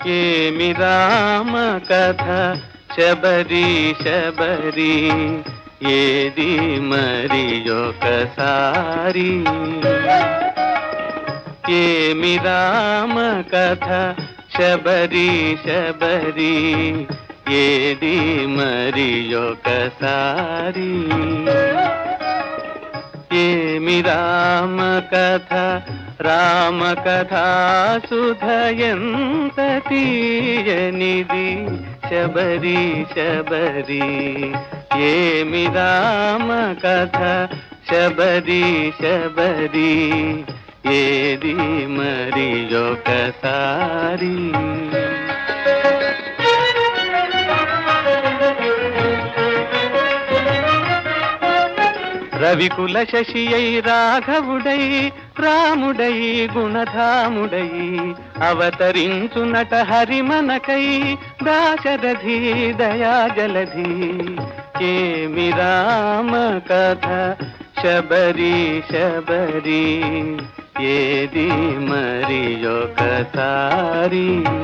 ఏమి రామ కథ శబరి శబరి ఏది మరి ఒకసారి ఏమి రామ కథ శబరి శబరి ఏది మరి ఒకసారి ఏమి రామ కథ రామ కథ సుధయంత తీయనిది శబరి శబరి ఏమి రామ కథ శబరి శబరి ఏది మరి ఒకసారి రవికుల శశియై రాఘవుడై రాముడై గుణధాముడై అవతరించునట హరిమనకై దాశరథి దయాజలధి ఏమి రామ కథ శబరి శబరి ఏది మరి ఒకసారి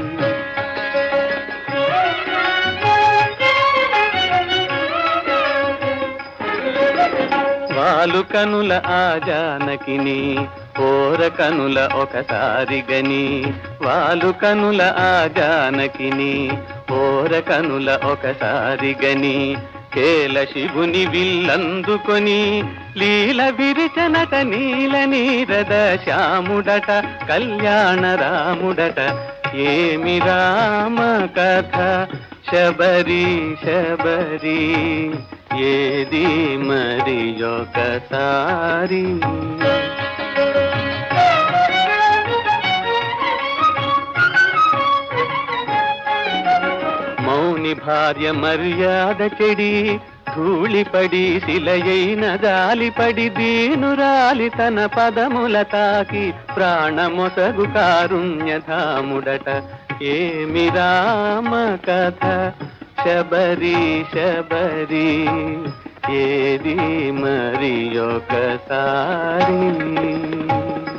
వాలు కనుల ఆ జానకిని ఓర కనుల ఒకసారి గని వాలు కనుల ఆ జానకిని ఓర కనుల ఒకసారి గని కేల శివుని విల్లందుకొని లీల విరిచనట నీల నీరద శ్యాముడట కళ్యాణ రాముడట ఏమి రామ కథ శబరి శబరి ఏది మరి ఒకసారి మౌని భార్య మర్యాద చెడి ధూళిపడి శిలయైన జాలిపడి దీనురాలి తన పదముల తాకి ప్రాణమొసగు కారుణ్యధాముడట ఏమి రామ కథ శబరి శబరి ఏది మరి ఒకసారి